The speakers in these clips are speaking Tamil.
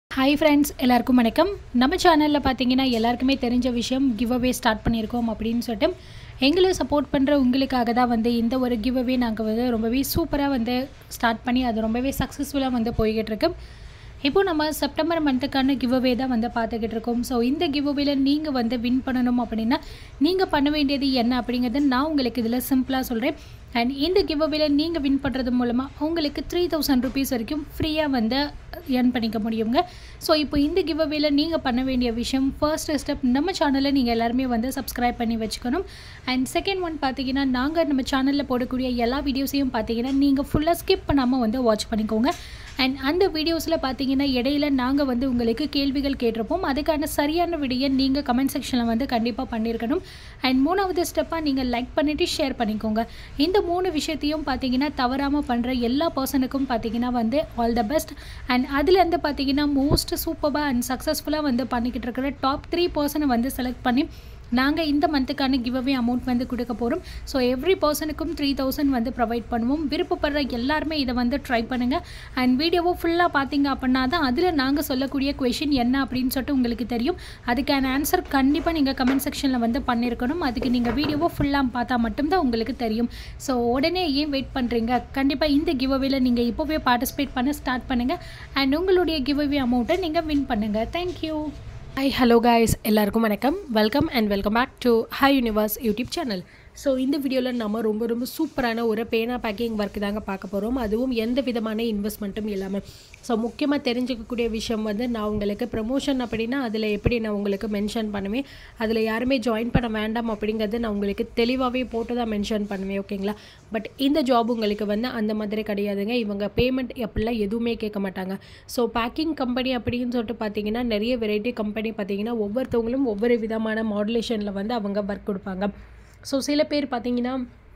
ஹாய் ஃப்ரெண்ட்ஸ் எல்லாருக்கும் வணக்கம் நம்ம சேனலில் பார்த்தீங்கன்னா எல்லாருக்குமே தெரிஞ்ச விஷயம் கிவ் அவே ஸ்டார்ட் பண்ணியிருக்கோம் அப்படின்னு சொல்லிட்டு எங்களை சப்போர்ட் பண்ணுற உங்களுக்காக தான் வந்து இந்த ஒரு கிவ் அவே நாங்கள் வந்து ரொம்பவே சூப்பராக வந்து ஸ்டார்ட் பண்ணி அது ரொம்பவே சக்ஸஸ்ஃபுல்லாக வந்து போய்கிட்டு இருக்கு இப்போ நம்ம செப்டம்பர் மந்த்துக்கான கிவ் அவே தான் வந்து பார்த்துக்கிட்டு இருக்கோம் ஸோ இந்த கிவ் அவேல நீங்கள் வந்து வின் பண்ணணும் அப்படின்னா நீங்கள் பண்ண வேண்டியது என்ன அப்படிங்கிறத நான் உங்களுக்கு இதில் சிம்பிளாக சொல்கிறேன் அண்ட் இந்த கிவ் அவேல நீங்கள் வின் பண்ணுறது மூலமாக உங்களுக்கு த்ரீ தௌசண்ட் ருபீஸ் வரைக்கும் ஃப்ரீயாக வந்து ஏர்ன் பண்ணிக்க முடியுங்க ஸோ இப்போ இந்த கிவ் அவேல நீங்கள் பண்ண வேண்டிய விஷயம் ஃபர்ஸ்ட் ஸ்டெப் நம்ம சேனலை நீங்கள் எல்லாருமே வந்து சப்ஸ்கிரைப் பண்ணி வச்சுக்கணும் அண்ட் செகண்ட் ஒன் பார்த்தீங்கன்னா நாங்கள் நம்ம சேனலில் போடக்கூடிய எல்லா வீடியோஸையும் பார்த்தீங்கன்னா நீங்கள் ஃபுல்லாக ஸ்கிப் பண்ணாமல் வந்து வாட்ச் பண்ணிக்கோங்க அண்ட் அந்த வீடியோஸில் பார்த்தீங்கன்னா இடையில நாங்கள் வந்து உங்களுக்கு கேள்விகள் கேட்டிருப்போம் அதுக்கான சரியான விடையை நீங்கள் கமெண்ட் செக்ஷனில் வந்து கண்டிப்பாக பண்ணியிருக்கணும் அண்ட் மூணாவது ஸ்டெப்பாக நீங்கள் லைக் பண்ணிவிட்டு ஷேர் பண்ணிக்கோங்க இந்த மூணு விஷயத்தையும் பார்த்தீங்கன்னா தவறாமல் பண்ணுற எல்லா பர்சனுக்கும் பார்த்தீங்கன்னா வந்து ஆல் த பெஸ்ட் அண்ட் அதுலேருந்து பார்த்தீங்கன்னா மோஸ்ட் சூப்பராக அண்ட் சக்ஸஸ்ஃபுல்லாக வந்து பண்ணிக்கிட்டு இருக்கிற டாப் த்ரீ பர்சனை வந்து செலக்ட் பண்ணி நாங்கள் இந்த மந்த்துக்கான கிவ் அவே அமௌண்ட் வந்து கொடுக்க போகிறோம் ஸோ எவ்ரி பர்சனுக்கும் த்ரீ தௌசண்ட் வந்து ப்ரொவைட் பண்ணுவோம் விருப்பப்படுற எல்லாருமே இதை வந்து ட்ரை பண்ணுங்கள் அண்ட் வீடியோவை ஃபுல்லாக பார்த்தீங்க அப்படின்னா தான் அதில் நாங்கள் சொல்லக்கூடிய கொஷின் என்ன அப்படின்னு சொல்லிட்டு உங்களுக்கு தெரியும் அதுக்கான ஆன்சர் கண்டிப்பாக நீங்கள் கமெண்ட் செக்ஷனில் வந்து பண்ணியிருக்கணும் அதுக்கு நீங்கள் வீடியோவை ஃபுல்லாக பார்த்தா மட்டும்தான் உங்களுக்கு தெரியும் ஸோ உடனே ஏன் வெயிட் பண்ணுறீங்க கண்டிப்பாக இந்த கிவ் அவேல நீங்கள் இப்போவே பார்ட்டிசிபேட் பண்ண ஸ்டார்ட் பண்ணுங்கள் அண்ட் உங்களுடைய கிவ் அவே அமௌண்ட்டை நீங்கள் வின் பண்ணுங்கள் தேங்க்யூ ஹாய் ஹலோ காய்ஸ் எல்லாருக்கும் வணக்கம் welcome and welcome back to hi universe YouTube channel so இந்த வீடியோவில் நம்ம ரொம்ப ரொம்ப சூப்பரான ஒரு பேனா பேக்கிங் ஒர்க் தாங்க பார்க்க போகிறோம் அதுவும் எந்த விதமான இன்வெஸ்ட்மெண்ட்டும் இல்லாமல் ஸோ முக்கியமாக தெரிஞ்சுக்கக்கூடிய விஷயம் வந்து நான் உங்களுக்கு ப்ரமோஷன் அப்படின்னா அதில் எப்படி நான் உங்களுக்கு மென்ஷன் பண்ணுவேன் அதில் யாருமே ஜாயின் பண்ண வேண்டாம் அப்படிங்கிறது நான் உங்களுக்கு தெளிவாகவே போட்டு தான் மென்ஷன் பண்ணுவேன் ஓகேங்களா பட் இந்த ஜாப் உங்களுக்கு வந்து அந்த மாதிரி கிடையாதுங்க இவங்க பேமெண்ட் அப்படிலாம் எதுவுமே கேட்க மாட்டாங்க ஸோ பேக்கிங் கம்பெனி அப்படின்னு சொல்லிட்டு பார்த்தீங்கன்னா நிறைய வெரைட்டி கம்பெனி பார்த்தீங்கன்னா ஒவ்வொருத்தவங்களும் ஒவ்வொரு விதமான மாடுலேஷனில் வந்து அவங்க ஒர்க் கொடுப்பாங்க ஸோ சில பேர் பார்த்தீங்கன்னா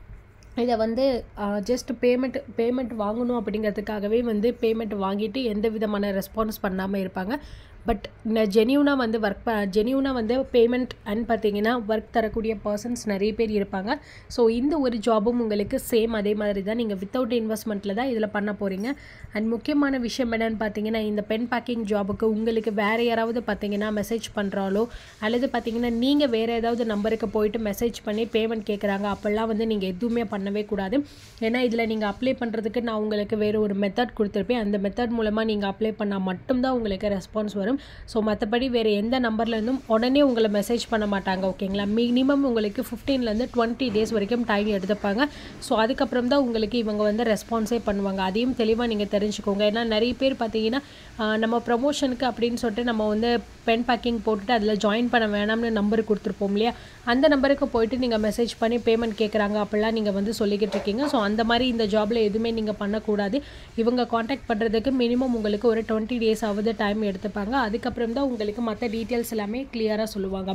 இதை வந்து ஜஸ்ட் பேமெண்ட் பேமெண்ட் வாங்கணும் அப்படிங்கிறதுக்காகவே வந்து பேமெண்ட் வாங்கிட்டு எந்த விதமான ரெஸ்பான்ஸ் பண்ணாமல் இருப்பாங்க பட் ஜெனியூனாக வந்து ஒர்க் ப ஜெனியூனாக வந்து பேமெண்ட் அண்ட் பார்த்தீங்கன்னா ஒர்க் தரக்கூடிய பர்சன்ஸ் நிறைய பேர் இருப்பாங்க ஸோ இந்த ஒரு ஜாபும் உங்களுக்கு சேம் அதே மாதிரி தான் நீங்கள் வித்தவுட் இன்வெஸ்ட்மெண்ட்டில் தான் இதில் பண்ண போகிறீங்க அண்ட் முக்கியமான விஷயம் என்னென்னு பார்த்தீங்கன்னா இந்த பென் பேக்கிங் ஜாபுக்கு உங்களுக்கு வேறு யாராவது பார்த்தீங்கன்னா மெசேஜ் பண்ணுறாலோ அல்லது பார்த்தீங்கன்னா நீங்கள் வேறு ஏதாவது நம்பருக்கு போயிட்டு மெசேஜ் பண்ணி பேமெண்ட் கேட்குறாங்க அப்போல்லாம் வந்து நீங்கள் எதுவுமே பண்ணவே கூடாது ஏன்னா இதில் நீங்கள் அப்ளை பண்ணுறதுக்கு நான் உங்களுக்கு வேறு ஒரு மெத்தட் கொடுத்துருப்பேன் அந்த மெத்தட் மூலமாக நீங்கள் அப்ளை பண்ணால் மட்டும்தான் உங்களுக்கு ரெஸ்பான்ஸ் வரும் ஸோ மற்றபடி வேறு எந்த நம்பர்லேருந்தும் உடனே உங்களை மெசேஜ் பண்ண மாட்டாங்க ஓகேங்களா மினிமம் உங்களுக்கு ஃபிஃப்டீன்லேருந்து டுவெண்ட்டி டேஸ் வரைக்கும் டைம் எடுத்துப்பாங்க ஸோ அதுக்கப்புறம் தான் உங்களுக்கு இவங்க வந்து ரெஸ்பான்ஸே பண்ணுவாங்க அதையும் தெளிவாக நீங்கள் தெரிஞ்சுக்கோங்க ஏன்னா நிறைய பேர் பார்த்தீங்கன்னா நம்ம ப்ரமோஷனுக்கு அப்படின்னு சொல்லிட்டு நம்ம வந்து பென் பேக்கிங் போட்டுட்டு அதில் ஜாயின் பண்ண வேணாம்னு நம்பர் கொடுத்துருப்போம் இல்லையா அந்த நம்பருக்கு போயிட்டு நீங்கள் மெசேஜ் பண்ணி பேமெண்ட் கேட்குறாங்க அப்படிலாம் நீங்கள் வந்து சொல்லிக்கிட்டு இருக்கீங்க ஸோ அந்த மாதிரி இந்த ஜாபில் எதுவுமே நீங்கள் பண்ணக்கூடாது இவங்க காண்டாக்ட் பண்ணுறதுக்கு மினிமம் உங்களுக்கு ஒரு டுவெண்ட்டி டேஸ் ஆகுது டைம் எடுத்துப்பாங்க அதுக்கப்புறம் தான் உங்களுக்கு மற்ற டீட்டெயில்ஸ் எல்லாமே கிளியராக சொல்லுவாங்க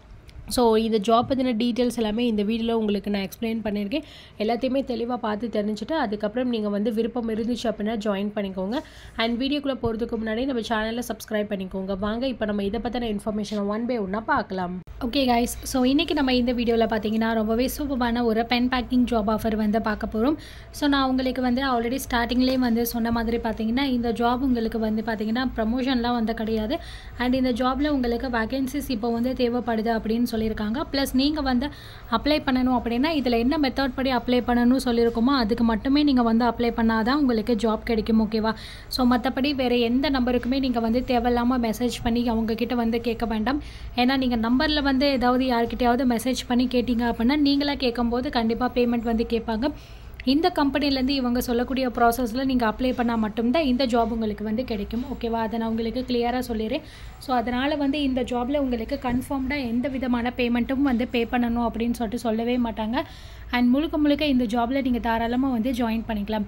ஸோ இந்த ஜாப் பற்றின டீட்டெயில்ஸ் எல்லாமே இந்த வீடியோவில் உங்களுக்கு நான் எக்ஸ்பிளைன் பண்ணியிருக்கேன் எல்லாத்தையுமே தெளிவாக பார்த்து தெரிஞ்சுட்டு அதுக்கப்புறம் நீங்கள் வந்து விருப்பம் இருந்துச்சு அப்படின்னா ஜாயின் பண்ணிக்கோங்க அண்ட் வீடியோக்குள்ளே போகிறதுக்கு முன்னாடி நம்ம சேனலில் சப்ஸ்கிரைப் பண்ணிக்கோங்க வாங்க இப்போ நம்ம இதை பற்றின இன்ஃபர்மேஷனை ஒன் பை ஒன்னாக பார்க்கலாம் ஓகே கைஸ் ஸோ இன்றைக்கி நம்ம இந்த வீடியோவில் பார்த்தீங்கன்னா ரொம்பவே சூப்பரான ஒரு பென் பேக்கிங் ஜாப் ஆஃபர் வந்து பார்க்க போகிறோம் ஸோ நான் உங்களுக்கு வந்து ஆல்ரெடி ஸ்டார்டிங்லேயே வந்து சொன்ன மாதிரி பார்த்தீங்கன்னா இந்த ஜாப் உங்களுக்கு வந்து பார்த்தீங்கன்னா ப்ரமோஷன்லாம் வந்து கிடையாது அண்ட் இந்த ஜாபில் உங்களுக்கு வேகன்சிஸ் இப்போ வந்து தேவைப்படுது அப்படின்னு சொல்லி சொல்லியிருக்காங்க ப்ளஸ் நீங்கள் வந்து அப்ளை பண்ணணும் அப்படின்னா இதில் என்ன மெத்தட் படி அப்ளை பண்ணணும்னு சொல்லியிருக்கோமோ அதுக்கு மட்டுமே நீங்கள் வந்து அப்ளை பண்ணால் தான் உங்களுக்கு ஜாப் கிடைக்கும் ஓகேவா ஸோ மற்றபடி வேறு எந்த நம்பருக்குமே நீங்கள் வந்து தேவையில்லாமல் மெசேஜ் பண்ணி அவங்கக்கிட்ட வந்து கேட்க வேண்டாம் ஏன்னா நீங்கள் நம்பரில் வந்து ஏதாவது யார்கிட்டயாவது மெசேஜ் பண்ணி கேட்டிங்க அப்படின்னா நீங்களாக கேட்கும்போது கண்டிப்பாக பேமெண்ட் வந்து கேட்பாங்க இந்த கம்பெனிலேருந்து இவங்க சொல்லக்கூடிய ப்ராசஸில் நீங்கள் அப்ளை பண்ணால் மட்டும்தான் இந்த ஜாப் உங்களுக்கு வந்து கிடைக்கும் ஓகேவா அதை நான் உங்களுக்கு கிளியராக சொல்லிடுறேன் ஸோ அதனால் வந்து இந்த ஜாபில் உங்களுக்கு கன்ஃபார்ம்டாக எந்த விதமான பேமெண்ட்டும் வந்து பே பண்ணணும் அப்படின்னு சொல்லிட்டு சொல்லவே மாட்டாங்க அண்ட் முழுக்க முழுக்க இந்த ஜாபில் நீங்கள் தாராளமாக வந்து ஜாயின் பண்ணிக்கலாம்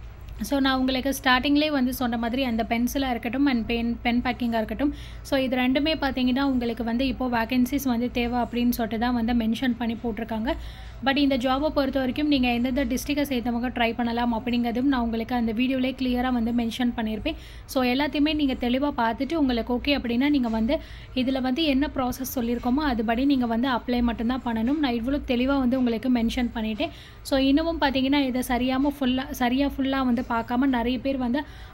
ஸோ நான் உங்களுக்கு ஸ்டார்டிங்லேயே வந்து சொன்ன மாதிரி அந்த பென்சிலாக இருக்கட்டும் அண்ட் பென் பென் பேக்கிங்காக இருக்கட்டும் ஸோ இது ரெண்டுமே பார்த்தீங்கன்னா உங்களுக்கு வந்து இப்போது வேகன்சிஸ் வந்து தேவை அப்படின்னு சொல்லிட்டு தான் வந்து மென்ஷன் பண்ணி போட்டிருக்காங்க பட் இந்த ஜாபை பொறுத்த வரைக்கும் நீங்கள் எந்தெந்த டிஸ்ட்ரிக்டை சேர்ந்தவங்க ட்ரை பண்ணலாம் அப்படிங்கிறதும் நான் உங்களுக்கு அந்த வீடியோவிலே கிளியராக வந்து மென்ஷன் பண்ணியிருப்பேன் ஸோ எல்லாத்தையுமே நீங்கள் தெளிவாக பார்த்துட்டு உங்களுக்கு ஓகே அப்படின்னா நீங்கள் வந்து இதில் வந்து என்ன ப்ராசஸ் சொல்லியிருக்கோமோ அதுபடி நீங்கள் வந்து அப்ளை மட்டும்தான் பண்ணணும் நான் இவ்வளோ தெளிவாக வந்து உங்களுக்கு மென்ஷன் பண்ணிட்டேன் ஸோ இன்னமும் பார்த்தீங்கன்னா இதை சரியாமல் ஃபுல்லாக சரியாக ஃபுல்லாக வந்து பார்க்காம நிறைய பேர் வந்து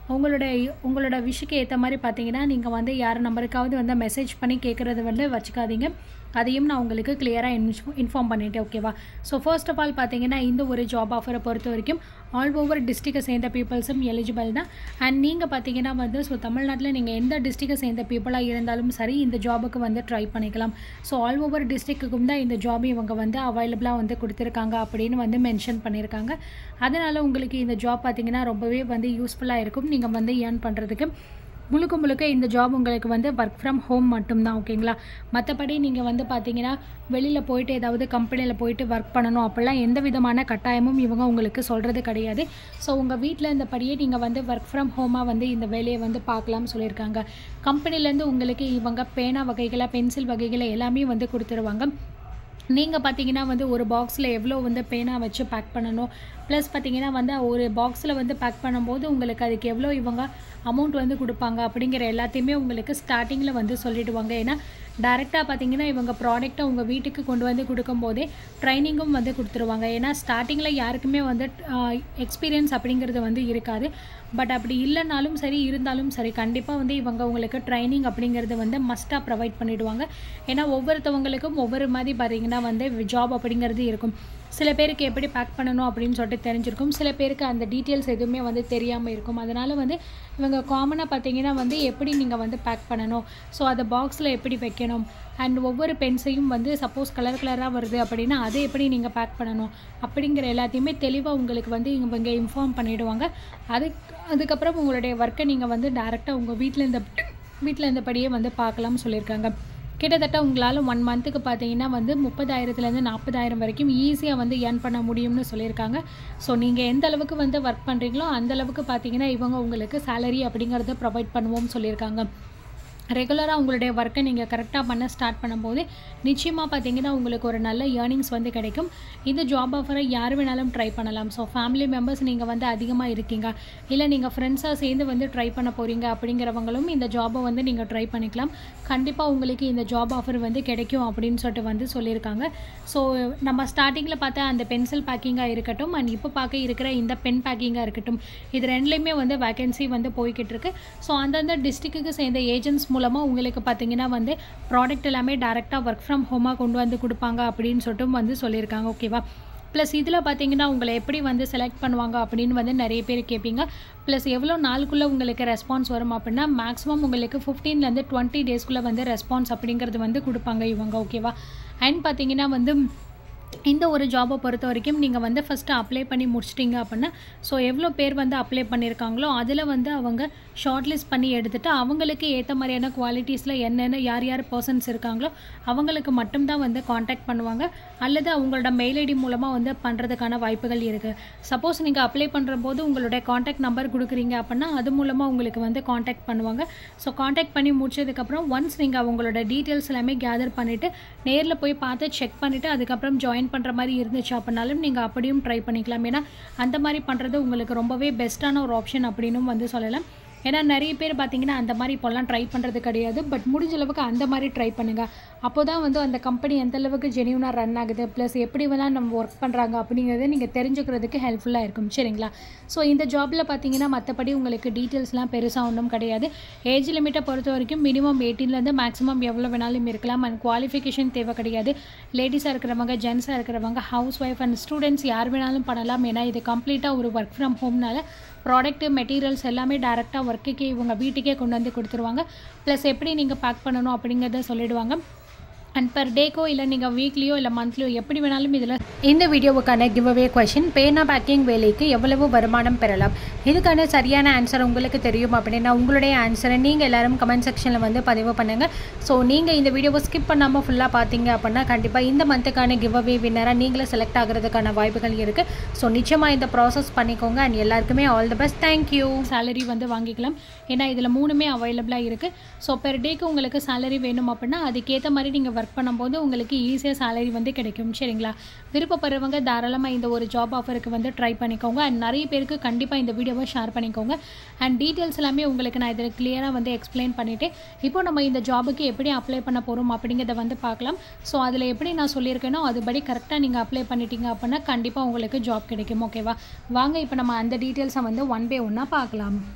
உங்களோட உங்களோட விஷுக்கு ஏற்ற மாதிரி பார்த்தீங்கன்னா நீங்கள் வந்து யார் நம்பருக்காவது வந்து மெசேஜ் பண்ணி கேட்குறது வந்து வச்சுக்காதீங்க அதையும் நான் உங்களுக்கு கிளியராக இன்ஃபோ இன்ஃபார்ம் பண்ணிட்டேன் ஓகேவா ஸோ ஃபர்ஸ்ட் ஆஃப் ஆல் பார்த்தீங்கன்னா இந்த ஒரு ஜாப் ஆஃபரை பொறுத்த வரைக்கும் ஆல் ஓவர் டிஸ்ட்ரிக்டை சேர்ந்த பீப்புள்ஸும் எலிஜிபிள் தான் அண்ட் நீங்கள் பார்த்தீங்கன்னா வந்து ஸோ தமிழ்நாட்டில் நீங்கள் எந்த டிஸ்ட்ரிக்டை சேர்ந்த பீப்புளாக இருந்தாலும் சரி இந்த ஜாபுக்கு வந்து ட்ரை பண்ணிக்கலாம் ஸோ ஆல் ஓவர் டிஸ்ட்ரிக்ட்டுக்கும் தான் இந்த ஜாப் இவங்க வந்து அவைலபிளாக வந்து கொடுத்துருக்காங்க அப்படின்னு வந்து மென்ஷன் பண்ணியிருக்காங்க அதனால் உங்களுக்கு இந்த ஜாப் பார்த்தீங்கன்னா ரொம்பவே வந்து யூஸ்ஃபுல்லாக இருக்கும் நீங்கள் வந்து ஏர்ன் பண்ணுறதுக்கு முழுக்க முழுக்க இந்த ஜாப் உங்களுக்கு வந்து ஒர்க் ஃப்ரம் ஹோம் மட்டும்தான் ஓகேங்களா மற்றபடி நீங்கள் வந்து பார்த்தீங்கன்னா வெளியில் போயிட்டு ஏதாவது கம்பெனியில் போயிட்டு ஒர்க் பண்ணணும் அப்படிலாம் எந்த விதமான கட்டாயமும் இவங்க உங்களுக்கு சொல்கிறது கிடையாது ஸோ உங்கள் வீட்டில் இருந்தபடியே நீங்கள் வந்து ஒர்க் ஃப்ரம் ஹோமாக வந்து இந்த வேலையை வந்து பார்க்கலாம்னு சொல்லியிருக்காங்க கம்பெனிலேருந்து உங்களுக்கு இவங்க பேனா வகைகளை பென்சில் வகைகளை எல்லாமே வந்து கொடுத்துருவாங்க நீங்கள் பார்த்தீங்கன்னா வந்து ஒரு பாக்ஸில் எவ்வளோ வந்து பேனா வச்சு பேக் பண்ணணும் ப்ளஸ் பார்த்தீங்கன்னா வந்து ஒரு பாக்ஸில் வந்து பேக் பண்ணும்போது உங்களுக்கு அதுக்கு எவ்வளோ இவங்க அமௌண்ட் வந்து கொடுப்பாங்க அப்படிங்கிற எல்லாத்தையுமே உங்களுக்கு ஸ்டார்டிங்கில் வந்து சொல்லிடுவாங்க ஏன்னா டேரெக்டாக பார்த்தீங்கன்னா இவங்க ப்ராடக்ட்டை உங்கள் வீட்டுக்கு கொண்டு வந்து கொடுக்கும்போதே ட்ரைனிங்கும் வந்து கொடுத்துருவாங்க ஏன்னா ஸ்டார்டிங்கில் யாருக்குமே வந்து எக்ஸ்பீரியன்ஸ் அப்படிங்கிறது வந்து இருக்காது பட் அப்படி இல்லைனாலும் சரி இருந்தாலும் சரி கண்டிப்பாக வந்து இவங்க உங்களுக்கு ட்ரைனிங் அப்படிங்கிறது வந்து மஸ்ட்டாக ப்ரொவைட் பண்ணிவிடுவாங்க ஏன்னா ஒவ்வொருத்தவங்களுக்கும் ஒவ்வொரு மாதிரி பார்த்தீங்கன்னா வந்து ஜாப் அப்படிங்கிறது இருக்கும் சில பேருக்கு எப்படி பேக் பண்ணணும் அப்படின்னு சொல்லிட்டு தெரிஞ்சிருக்கும் சில பேருக்கு அந்த டீட்டெயில்ஸ் எதுவுமே வந்து தெரியாமல் இருக்கும் அதனால் வந்து இவங்க காமனாக பார்த்தீங்கன்னா வந்து எப்படி நீங்கள் வந்து பேக் பண்ணணும் ஸோ அதை பாக்ஸில் எப்படி வைக்கணும் அண்ட் ஒவ்வொரு பென்ஸையும் வந்து சப்போஸ் கலர் கலராக வருது அப்படின்னா அதை எப்படி நீங்கள் பேக் பண்ணணும் அப்படிங்கிற எல்லாத்தையுமே தெளிவாக உங்களுக்கு வந்து இவங்க இன்ஃபார்ம் பண்ணிவிடுவாங்க அதுக்கு அதுக்கப்புறம் உங்களுடைய ஒர்க்கை நீங்கள் வந்து டேரெக்டாக உங்கள் வீட்டில் இருந்த வீட்டில் இருந்தபடியே வந்து பார்க்கலாம்னு சொல்லியிருக்காங்க கிட்டத்தட்ட உங்களால் ஒன் மந்த்துக்கு பார்த்தீங்கன்னா வந்து முப்பதாயிரத்துலேருந்து நாற்பதாயிரம் வரைக்கும் ஈஸியாக வந்து ஏர்ன் பண்ண முடியும்னு சொல்லியிருக்காங்க ஸோ நீங்கள் எந்த அளவுக்கு வந்து ஒர்க் பண்ணுறீங்களோ அந்த அளவுக்கு பார்த்தீங்கன்னா இவங்க உங்களுக்கு சேலரி அப்படிங்கிறத ப்ரொவைட் பண்ணுவோம்னு சொல்லியிருக்காங்க ரெகுலராக உங்களுடைய ஒர்க்கை நீங்கள் கரெக்டாக பண்ண ஸ்டார்ட் பண்ணும்போது நிச்சயமாக பார்த்தீங்கன்னா உங்களுக்கு ஒரு நல்ல ஏர்னிங்ஸ் வந்து கிடைக்கும் இந்த ஜாப் ஆஃபரை யார் வேணாலும் ட்ரை பண்ணலாம் ஸோ ஃபேமிலி மெம்பர்ஸ் நீங்கள் வந்து அதிகமாக இருக்கீங்க இல்லை நீங்கள் ஃப்ரெண்ட்ஸாக சேர்ந்து வந்து ட்ரை பண்ண போகிறீங்க அப்படிங்கிறவங்களும் இந்த ஜாபை வந்து நீங்கள் ட்ரை பண்ணிக்கலாம் கண்டிப்பாக உங்களுக்கு இந்த ஜாப் ஆஃபர் வந்து கிடைக்கும் அப்படின்னு சொல்லிட்டு வந்து சொல்லியிருக்காங்க ஸோ நம்ம ஸ்டார்டிங்கில் பார்த்தா அந்த பென்சில் பேக்கிங்காக இருக்கட்டும் அண்ட் இப்போ பார்க்க இருக்கிற இந்த பென் பேக்கிங்காக இருக்கட்டும் இது ரெண்டுலேயுமே வந்து வேகன்சி வந்து போய்கிட்டு இருக்கு ஸோ அந்தந்த டிஸ்ட்ரிக்ட்டுக்கு சேர்ந்த ஏஜென்ட்ஸ் மூலமாக உங்களுக்கு பார்த்தீங்கன்னா வந்து ப்ராடக்ட் எல்லாமே டேரெக்டாக ஒர்க் ஃப்ரம் ஹோமாக கொண்டு வந்து கொடுப்பாங்க அப்படின்னு சொல்லிட்டு வந்து சொல்லியிருக்காங்க ஓகேவா ப்ளஸ் இதில் பார்த்தீங்கன்னா உங்களை எப்படி வந்து செலக்ட் பண்ணுவாங்க அப்படின்னு வந்து நிறைய பேர் கேட்பீங்க ப்ளஸ் எவ்வளோ நாளுக்குள்ளே உங்களுக்கு ரெஸ்பான்ஸ் வரும் அப்படின்னா மேக்ஸிமம் உங்களுக்கு ஃபிஃப்டீன்லேருந்து டுவெண்ட்டி டேஸ்க்குள்ளே வந்து ரெஸ்பான்ஸ் அப்படிங்கிறது வந்து கொடுப்பாங்க இவங்க ஓகேவா அண்ட் பார்த்தீங்கன்னா வந்து இந்த ஒரு ஜாபை பொறுத்த வரைக்கும் நீங்கள் வந்து ஃபஸ்ட்டு அப்ளை பண்ணி முடிச்சிட்டிங்க அப்படின்னா ஸோ எவ்வளோ பேர் வந்து அப்ளை பண்ணியிருக்காங்களோ அதில் வந்து அவங்க ஷார்ட் லிஸ்ட் பண்ணி எடுத்துகிட்டு அவங்களுக்கு ஏற்ற மாதிரியான குவாலிட்டிஸில் என்னென்ன யார் யார் பர்சன்ஸ் இருக்காங்களோ அவங்களுக்கு மட்டும்தான் வந்து காண்டாக்ட் பண்ணுவாங்க அல்லது அவங்களோட மெயில் ஐடி மூலமாக வந்து பண்ணுறதுக்கான வாய்ப்புகள் இருக்குது சப்போஸ் நீங்கள் அப்ளை பண்ணுற போது உங்களுடைய காண்டாக்ட் நம்பர் கொடுக்குறீங்க அப்படின்னா அது மூலமாக உங்களுக்கு வந்து காண்டாக்ட் பண்ணுவாங்க ஸோ காண்டாக்ட் பண்ணி முடிச்சதுக்கப்புறம் ஒன்ஸ் நீங்கள் அவங்களோட டீட்டெயில்ஸ் எல்லாமே கேதர் பண்ணிவிட்டு நேரில் போய் பார்த்து செக் பண்ணிவிட்டு அதுக்கப்புறம் ஜாயின் பண்ணுற மாதிரி இருந்துச்சு அப்படின்னாலும் நீங்கள் அப்படியும் ட்ரை பண்ணிக்கலாம் ஏன்னா அந்த மாதிரி பண்ணுறது உங்களுக்கு ரொம்பவே பெஸ்ட்டான ஒரு ஆப்ஷன் அப்படின்னும் வந்து சொல்லலாம் ஏன்னா நிறைய பேர் பார்த்தீங்கன்னா அந்த மாதிரி இப்போல்லாம் ட்ரை பண்ணுறது கிடையாது பட் முடிஞ்ச அளவுக்கு அந்த மாதிரி ட்ரை பண்ணுங்கள் அப்போ தான் வந்து அந்த கம்பெனி எந்த அளவுக்கு ஜெனியூனாக ரன் ஆகுது ப்ளஸ் எப்படி வேணால் நம்ம ஒர்க் பண்ணுறாங்க அப்படிங்கிறத நீங்கள் தெரிஞ்சுக்கிறதுக்கு ஹெல்ப்ஃபுல்லாக இருக்கும் சரிங்களா ஸோ இந்த ஜாபில் பார்த்தீங்கன்னா மற்றபடி உங்களுக்கு டீட்டெயில்ஸ்லாம் பெருசாக ஒன்றும் கிடையாது ஏஜ் லிமிட்டை பொறுத்த வரைக்கும் மினிமம் எயிட்டீன்லேருந்து மேக்ஸிமம் எவ்வளோ வேணாலும் இருக்கலாம் அண்ட் குவாலிஃபிகேஷன் தேவை கிடையாது லேடிஸாக இருக்கிறவங்க ஜென்ஸாக இருக்கிறவங்க ஹவுஸ் ஒய்ஃப் அண்ட் ஸ்டூடெண்ட்ஸ் யார் வேணாலும் பண்ணலாம் ஏன்னா இது கம்ப்ளீட்டாக ஒரு ஒர்க் ஃப்ரம் ஹோம்னால ப்ராடக்ட்டு மெட்டீரியல்ஸ் எல்லாமே டேரெக்டாக ஒர்க்குக்கே இவங்க வீட்டுக்கே கொண்டு வந்து கொடுத்துருவாங்க ப்ளஸ் எப்படி நீங்கள் பேக் பண்ணணும் அப்படிங்கிறத சொல்லிடுவாங்க அண்ட் பர் டேக்கோ இல்லை நீங்கள் வீக்லியோ இல்லை மந்த்லியோ எப்படி வேணாலும் இதில் இந்த வீடியோவுக்கான கிவ் அவே கொஷின் பேனா பேக்கிங் வேலைக்கு எவ்வளவு வருமானம் பெறலாம் இதுக்கான சரியான ஆன்சர் உங்களுக்கு தெரியும் அப்படின்னா உங்களுடைய ஆன்சரை நீங்கள் எல்லாரும் கமெண்ட் செக்ஷனில் வந்து பதிவு பண்ணுங்கள் ஸோ நீங்கள் இந்த வீடியோவை ஸ்கிப் பண்ணாமல் ஃபுல்லாக பார்த்தீங்க அப்படின்னா கண்டிப்பாக இந்த மந்த்துக்கான கிவ் அவே வின்னராக நீங்களே செலக்ட் ஆகிறதுக்கான வாய்ப்புகள் இருக்குது ஸோ நிச்சயமாக இந்த ப்ராசஸ் பண்ணிக்கோங்க அண்ட் எல்லாருக்குமே all the best thank you salary வந்து வாங்கிக்கலாம் ஏன்னா இதில் மூணுமே அவைலபிளாக இருக்குது ஸோ பெர் டேக்கு உங்களுக்கு சேலரி வேணும் அப்படின்னா அதுக்கேற்ற மாதிரி நீங்கள் ஒர்க் பண்ணும்போது உங்களுக்கு ஈஸியாக சேலரி வந்து கிடைக்கும் சரிங்களா விருப்பப்படுறவங்க தாராளமாக இந்த ஒரு ஜாப் ஆஃபருக்கு வந்து ட்ரை பண்ணிக்கோங்க அண்ட் நிறைய பேருக்கு கண்டிப்பாக இந்த வீடியோவை ஷேர் பண்ணிக்கோங்க அண்ட் டீட்டெயில்ஸ் எல்லாமே உங்களுக்கு நான் இதில் கிளியராக வந்து எக்ஸ்பிளைன் பண்ணிவிட்டு இப்போ நம்ம இந்த ஜாபுக்கு எப்படி அப்ளை பண்ண போகிறோம் அப்படிங்கிறத வந்து பார்க்கலாம் ஸோ அதில் எப்படி நான் சொல்லியிருக்கேனோ அதுபடி கரெக்டாக நீங்கள் அப்ளை பண்ணிட்டீங்க அப்படின்னா கண்டிப்பாக உங்களுக்கு ஜாப் கிடைக்கும் ஓகேவா வாங்க இப்போ நம்ம அந்த டீட்டெயில்ஸை வந்து ஒன் பை ஒன்னாக பார்க்கலாம்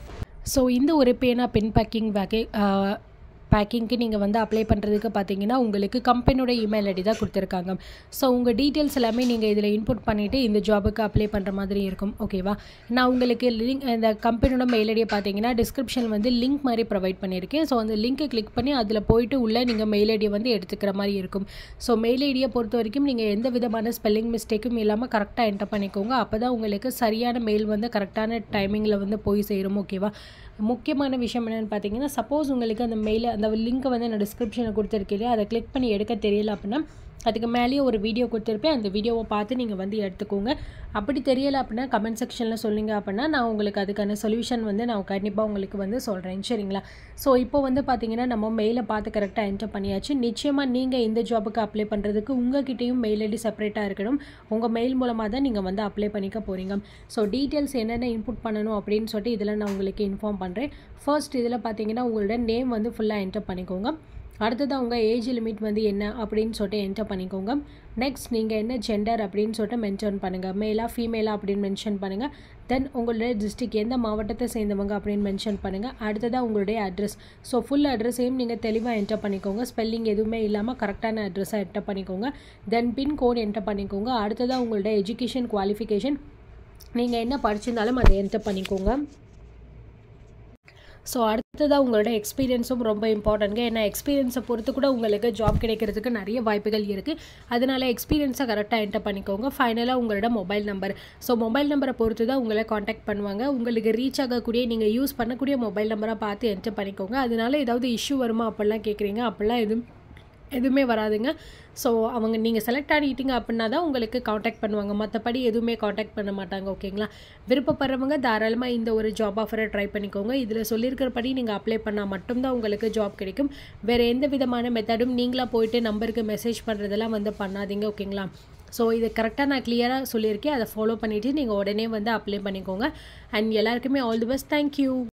ஸோ இந்த ஒரு பேனா பென் பேக்கிங் வகை பேக்கிங்க்கு நீங்கள் வந்து அப்ளை பண்ணுறதுக்கு பார்த்தீங்கன்னா உங்களுக்கு கம்பெனியோட இமெயில் ஐடி தான் கொடுத்துருக்காங்க ஸோ உங்கள் டீட்டெயில்ஸ் எல்லாமே நீங்கள் இதில் இன்புட் பண்ணிவிட்டு இந்த ஜாபுக்கு அப்ளை பண்ணுற மாதிரி இருக்கும் ஓகேவா நான் உங்களுக்கு லிங்க் இந்த கம்பெனியோட மெயில் ஐடியை பார்த்தீங்கன்னா டிஸ்கிரிப்ஷன் வந்து லிங்க் மாதிரி ப்ரொவைட் பண்ணியிருக்கேன் ஸோ அந்த லிங்க்கை கிளிக் பண்ணி அதில் போயிட்டு உள்ளே நீங்கள் மெயில் ஐடியை வந்து எடுத்துக்கிற மாதிரி இருக்கும் ஸோ மெயில் ஐடியை பொறுத்த வரைக்கும் நீங்கள் எந்த விதமான ஸ்பெல்லிங் மிஸ்டேக்கும் இல்லாமல் கரெக்டாக என்டர் பண்ணிக்கோங்க அப்போ தான் உங்களுக்கு சரியான மெயில் வந்து கரெக்டான டைமிங்கில் வந்து போய் சேரும் ஓகேவா முக்கியமான விஷயம் என்னென்னு பார்த்தீங்கன்னா சப்போஸ் உங்களுக்கு அந்த மெயில் அந்த லிங்க்கை வந்து நான் டிஸ்கிரிப்ஷனில் கொடுத்துருக்கேன் இல்லையா அதை கிளிக் பண்ணி எடுக்க தெரியல அப்படின்னா அதுக்கு மேலேயே ஒரு வீடியோ கொடுத்துருப்பேன் அந்த வீடியோவை பார்த்து நீங்கள் வந்து எடுத்துக்கோங்க அப்படி தெரியலை அப்படின்னா கமெண்ட் செக்ஷனில் சொல்லுங்க அப்படின்னா நான் உங்களுக்கு அதுக்கான சொல்யூஷன் வந்து நான் கண்டிப்பாக உங்களுக்கு வந்து சொல்கிறேன் சரிங்களா ஸோ இப்போ வந்து பார்த்தீங்கன்னா நம்ம மெயிலை பார்த்து கரெக்டாக என்டர் பண்ணியாச்சு நிச்சயமாக நீங்கள் இந்த ஜாபுக்கு அப்ளை பண்ணுறதுக்கு உங்ககிட்டயும் மெயில் ஐடி செப்பரேட்டாக இருக்கணும் உங்கள் மெயில் மூலமாக தான் நீங்கள் வந்து அப்ளை பண்ணிக்க போகிறீங்க ஸோ டீட்டெயில்ஸ் என்னென்ன இன்புட் பண்ணணும் அப்படின்னு சொல்லிட்டு இதில் நான் உங்களுக்கு இன்ஃபார்ம் பண்ணுறேன் ஃபர்ஸ்ட் இதில் பார்த்தீங்கன்னா உங்களோட நேம் வந்து ஃபுல்லாக என்டர் பண்ணிக்கோங்க அடுத்தது உங்கள் ஏஜ் லிமிட் வந்து என்ன அப்படின்னு சொல்லிட்டு என்டர் பண்ணிக்கோங்க நெக்ஸ்ட் நீங்கள் என்ன ஜெண்டர் அப்படின்னு சொல்லிட்டு மென்ஷன் பண்ணுங்கள் மேலா ஃபீமேலா அப்படின்னு மென்ஷன் பண்ணுங்கள் தென் உங்களுடைய டிஸ்ட்ரிக் எந்த மாவட்டத்தை சேர்ந்தவங்க அப்படின்னு மென்ஷன் பண்ணுங்கள் அடுத்ததாக உங்களுடைய அட்ரஸ் ஸோ ஃபுல் அட்ரஸையும் நீங்கள் தெளிவாக என்டர் பண்ணிக்கோங்க ஸ்பெல்லிங் எதுவுமே இல்லாமல் கரெக்டான அட்ரஸாக என்டர் பண்ணிக்கோங்க தென் பின் கோட் என்டர் பண்ணிக்கோங்க அடுத்ததாக உங்களுடைய எஜுகேஷன் குவாலிஃபிகேஷன் நீங்கள் என்ன படிச்சிருந்தாலும் அதை என்டர் பண்ணிக்கோங்க ஸோ அடுத்ததாக உங்களோட எக்ஸ்பீரியன்ஸும் ரொம்ப இம்பார்ட்டன்ட்ங்க ஏன்னா எக்ஸ்பீரியன்ஸை பொறுத்து கூட உங்களுக்கு ஜாப் கிடைக்கிறதுக்கு நிறைய வாய்ப்புகள் இருக்குது அதனால எக்ஸ்பீரியன்ஸை கரெக்டாக என்டர் பண்ணிக்கோங்க ஃபைனலாக உங்களோட மொபைல் நம்பர் ஸோ மொபைல் நம்பரை பொறுத்து தான் உங்களை காண்டாக்ட் பண்ணுவாங்க உங்களுக்கு ரீச் ஆகக்கூடிய நீங்கள் யூஸ் பண்ணக்கூடிய மொபைல் நம்பரை பார்த்து என்டர் பண்ணிக்கோங்க அதனால ஏதாவது இஷ்யூ வருமா அப்படிலாம் கேட்குறீங்க அப்படிலாம் எதுவும் எதுவுமே வராதுங்க ஸோ அவங்க நீங்கள் செலக்ட் ஆகிட்டீங்க அப்படின்னா தான் உங்களுக்கு காண்டாக்ட் பண்ணுவாங்க மற்றபடி எதுவுமே காண்டாக்ட் பண்ண மாட்டாங்க ஓகேங்களா விருப்பப்படுறவங்க தாராளமாக இந்த ஒரு ஜாப் ஆஃபரை ட்ரை பண்ணிக்கோங்க இதில் சொல்லியிருக்கிறபடி நீங்கள் அப்ளை பண்ணால் மட்டும்தான் உங்களுக்கு ஜாப் கிடைக்கும் வேறு எந்த விதமான மெத்தடும் நீங்களாக போயிட்டு நம்பருக்கு மெசேஜ் பண்ணுறதெல்லாம் வந்து பண்ணாதீங்க ஓகேங்களா ஸோ இது கரெக்டாக நான் கிளியராக சொல்லியிருக்கேன் அதை ஃபாலோ பண்ணிவிட்டு நீங்கள் உடனே வந்து அப்ளை பண்ணிக்கோங்க அண்ட் எல்லாருக்குமே ஆல் தி பெஸ்ட் தேங்க்யூ